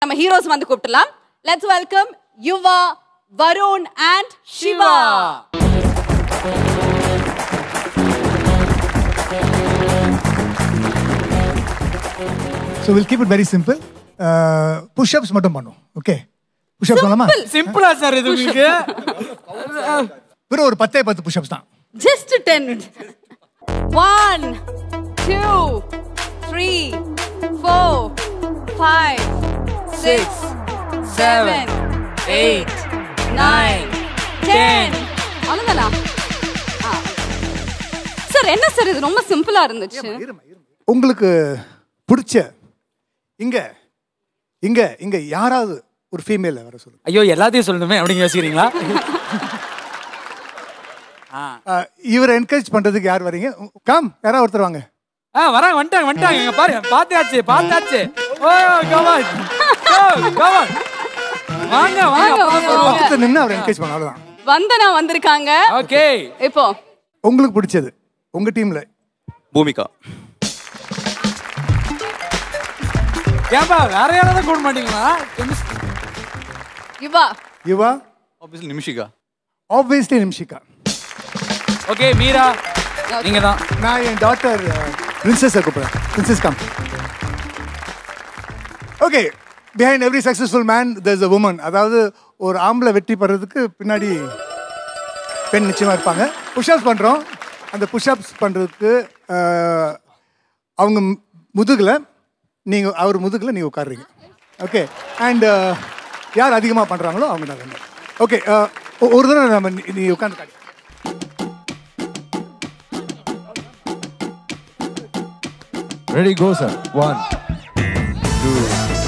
நம்ம ஹீரோஸ் வந்து கூப்பிடலாம் let's welcome Yuva Varun and Siva so will keep it very simple push ups மட்டும் பண்ணும் ஓகே புஷ்அப்ஸ் பண்ணலாமா சிம்பிளா சார் இது உங்களுக்கு வெறும் ஒரு பத்தே பத்து புஷ்அப்ஸ் தான் Just 10. One, two, three, four, five, six, seven, eight, nine, ten. அவ்வளோதானா சார் என்ன சார் இது ரொம்ப சிம்பிளா இருந்துச்சு உங்களுக்கு பிடிச்ச இங்க இங்க இங்க யாராவது ஒரு ஃபீமேல வர சொல்லுங்க ஐயோ எல்லாத்தையும் சொல்லணுமே அப்படின்னு யோசிக்கிறீங்களா அஹ், இவரை என்கரேஜ் பண்றதுக்கு யார் வரீங்க கம் யாராவது ஒருத்தர் வாங்க ஆ வராங்க வந்துட்டாங்க வந்துட்டாங்க இங்க பாரு பார்த்தாச்சு பார்த்தாச்சு ஓ கமான் கமான் வாங்க வாங்க வாங்க, வாங்க, வாங்க. பக்கத்துல நின்று அவரை என்கரேஜ் பண்ண அவ்வளவுதான் வந்தனா வந்திருக்காங்க ஓகே இப்போ உங்களுக்கு பிடிச்சது உங்க டீம்ல பூமிகா ஏன்பா வேற யாராவது கூட மாட்டீங்களா chemistry. Yuva Yuva obviously Nimishika obviously Nimishika okay Meera நீங்க தான் நான் என் டாட்டர் பிரின்சஸை கூப்பிடுறேன் princess come okay behind every successful man there's a woman அதாவது ஒரு ஆம்பளை வெற்றி பெறதுக்கு பின்னாடி பெண் நிச்சயமாக இருப்பாங்க புஷ்அப்ஸ் பண்ணுறோம் அந்த புஷ்அப்ஸ் பண்ணுறதுக்கு அவங்க முதுகில் நீங்கள் அவர் முதுகில் நீங்கள் உட்காடுறீங்க ஓகே அண்ட் யார் அதிகமாக பண்ணுறாங்களோ அவங்க தான் ஓகே ஒரு தடவை நம்ம நீ- நீ உட்காந்து காட்டி Ready, go, sir. One, two,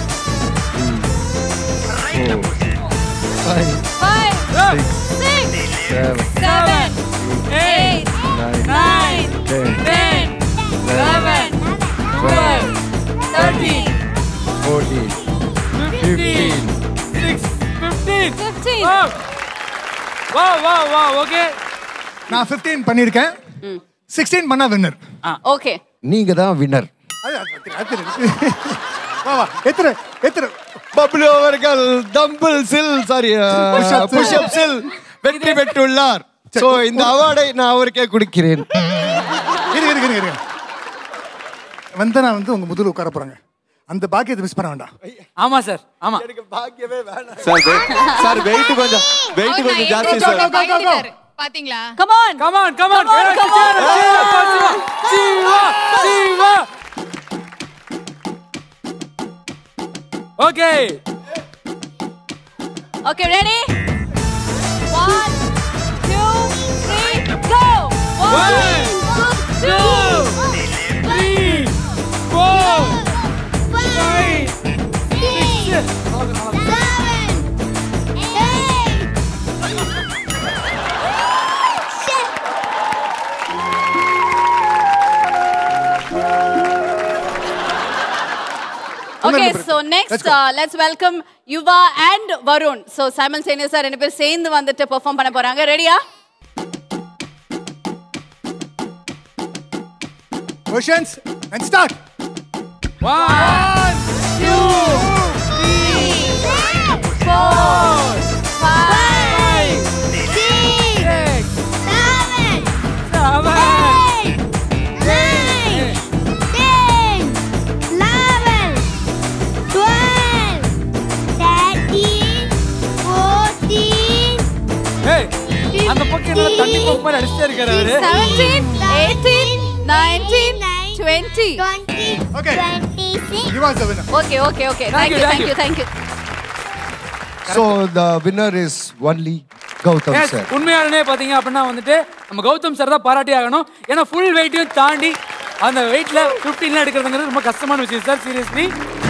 three, four, five, five, six, seven, seven, eight, nine, nine, ten, ten, eleven, twelve, thirteen, fourteen, fifteen. Six fifteen fifteen. வா வா வா ஓகே நான் 15 பண்ணியிருக்கேன் சிக்ஸ்டீன் பண்ணா வின்னர் ஓகே நீங்க தான் வின்னர் வா வா எத்தனை எத்தனை பப்ளு அவர்கள் தம்பிள் சில் சாரி Push-up. புஷ்அப் சில் வெற்றி பெற்றுள்ளார் சோ இந்த அவார்டை நான் அவருக்கே கொடுக்கிறேன் இரு இரு இரு இரு வந்தனா வந்து உங்க முதல்ல உட்கார போறாங்க அந்த பாக்கியத்தை மிஸ் பண்ண வேண்டாம் ஆமா சார் ஆமா சார் சார் வெயிட் கொஞ்சம் வெயிட் கொஞ்சம் ஜாஸ்தி சார் பயந்துட்டாரு. பாத்தீங்களா come on come on come on Come on, come on. Siva Siva okay okay ready one two three go one two three four five six Okay, so next, uh, let's welcome Yuva and Varun. So simultaneous ஆ ரெண்டு பேரும் சேர்ந்து வந்துட்டு perform பண்ண போறாங்க ரெடியா questions and start one two four five six seven ஏய் அந்த பக்கம் என்ன தண்ணி பம்ப் மாதிரி அடிச்சிட்டே இருக்காரு அவரு seventeen eighteen nineteen twenty okay you are the winner okay okay okay Thank you, thank you thank thank you you. Thank you so the winner is only Gautham Yes, sir உண்மையாலுமே பாத்தீங்க அப்படின்னா வந்துட்டு நம்ம கௌதம் சார் தான் பாராட்டி ஆகணும் ஏன்னா ஃபுல் வெயிட்டையும் தாண்டி அந்த வெயிட்ல 15 எடுக்கிறதுங்கிறது ரொம்ப கஷ்டமான விஷயம் சார் சீரியஸ்லி